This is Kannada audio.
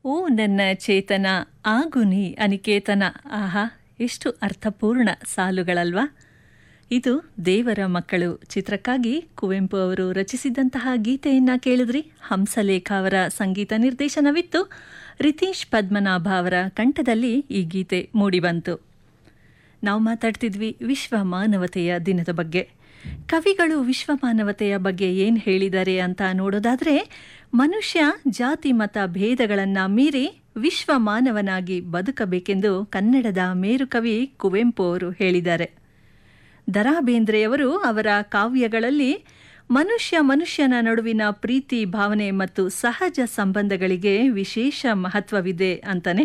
ಓ ನನ್ನ ಚೇತನ ಆಗುನಿ ಅನಿಕೇತನ ಆಹಾ ಎಷ್ಟು ಅರ್ಥಪೂರ್ಣ ಸಾಲುಗಳಲ್ವಾ ಇದು ದೇವರ ಮಕ್ಕಳು ಚಿತ್ರಕ್ಕಾಗಿ ಕುವೆಂಪು ಅವರು ರಚಿಸಿದಂತಹ ಗೀತೆಯನ್ನ ಕೇಳಿದ್ರಿ ಹಂಸಲೇಖ ಅವರ ಸಂಗೀತ ನಿರ್ದೇಶನವಿತ್ತು ರಿತೀಶ್ ಪದ್ಮನಾಭ ಅವರ ಕಂಠದಲ್ಲಿ ಈ ಗೀತೆ ಮೂಡಿಬಂತು ನಾವು ಮಾತಾಡ್ತಿದ್ವಿ ವಿಶ್ವ ಮಾನವತೆಯ ದಿನದ ಬಗ್ಗೆ ಕವಿಗಳು ವಿಶ್ವ ಮಾನವತೆಯ ಬಗ್ಗೆ ಏನು ಹೇಳಿದ್ದಾರೆ ಅಂತ ನೋಡೋದಾದರೆ ಮನುಷ್ಯ ಜಾತಿ ಮತ ಭೇದಗಳನ್ನು ಮೀರಿ ವಿಶ್ವ ಮಾನವನಾಗಿ ಬದುಕಬೇಕೆಂದು ಕನ್ನಡದ ಮೇರುಕವಿ ಕುವೆಂಪು ಅವರು ಹೇಳಿದ್ದಾರೆ ದರಾ ಬೇಂದ್ರೆಯವರು ಅವರ ಕಾವ್ಯಗಳಲ್ಲಿ ಮನುಷ್ಯ ಮನುಷ್ಯನ ನಡುವಿನ ಪ್ರೀತಿ ಭಾವನೆ ಮತ್ತು ಸಹಜ ಸಂಬಂಧಗಳಿಗೆ ವಿಶೇಷ ಮಹತ್ವವಿದೆ ಅಂತಾನೆ